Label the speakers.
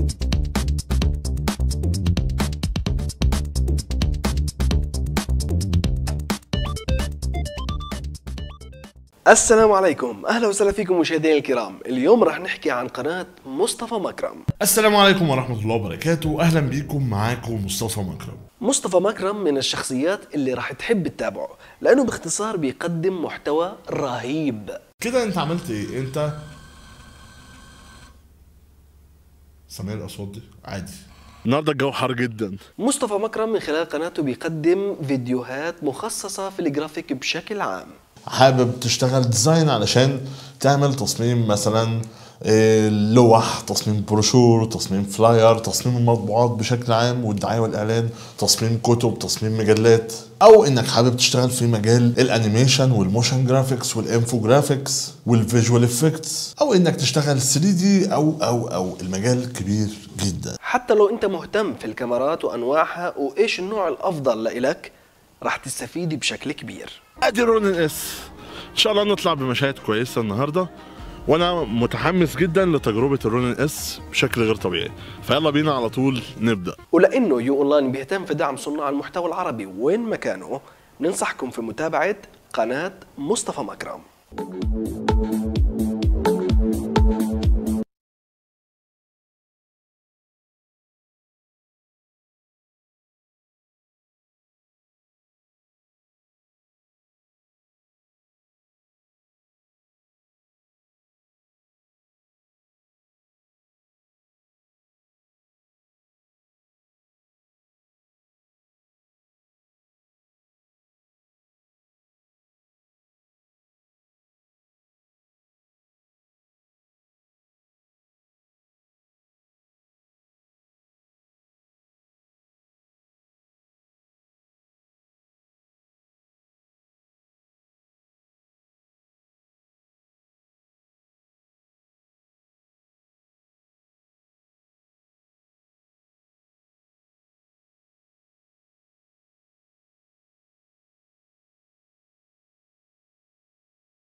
Speaker 1: السلام عليكم اهلا وسهلا فيكم مشاهدينا الكرام اليوم راح نحكي عن قناة مصطفى مكرم
Speaker 2: السلام عليكم ورحمة الله وبركاته أهلا بيكم معاكم مصطفى مكرم
Speaker 1: مصطفى مكرم من الشخصيات اللي راح تحب تتابعه لانه باختصار بيقدم محتوى رهيب
Speaker 2: كده أنت عملت إيه؟ أنت سامع الأصوات دي؟ عادي النهارده الجو حر جدا
Speaker 1: مصطفى مكرم من خلال قناته بيقدم فيديوهات مخصصة في الجرافيك بشكل عام
Speaker 2: حابب تشتغل ديزاين علشان تعمل تصميم مثلا إيه، لوح تصميم بروشور تصميم فلاير تصميم المطبوعات بشكل عام والدعاية والإعلان تصميم كتب تصميم مجلات أو إنك حابب تشتغل في مجال الأنيميشن والموشن جرافيكس والإنفوجرافيكس والفيجوال إفكتس أو إنك تشتغل 3 دي أو أو أو المجال كبير جدا
Speaker 1: حتى لو انت مهتم في الكاميرات وانواعها وايش النوع الافضل لإلك راح تستفيد بشكل كبير
Speaker 2: ادي رونن اس ان شاء الله نطلع بمشاهد كويسه النهارده وانا متحمس جدا لتجربه الرونن اس بشكل غير طبيعي فيلا بينا على طول نبدا
Speaker 1: ولانه يو اونلاين بيهتم في دعم صناع المحتوى العربي وين ما كانوا ننصحكم في متابعه قناه مصطفى مكرم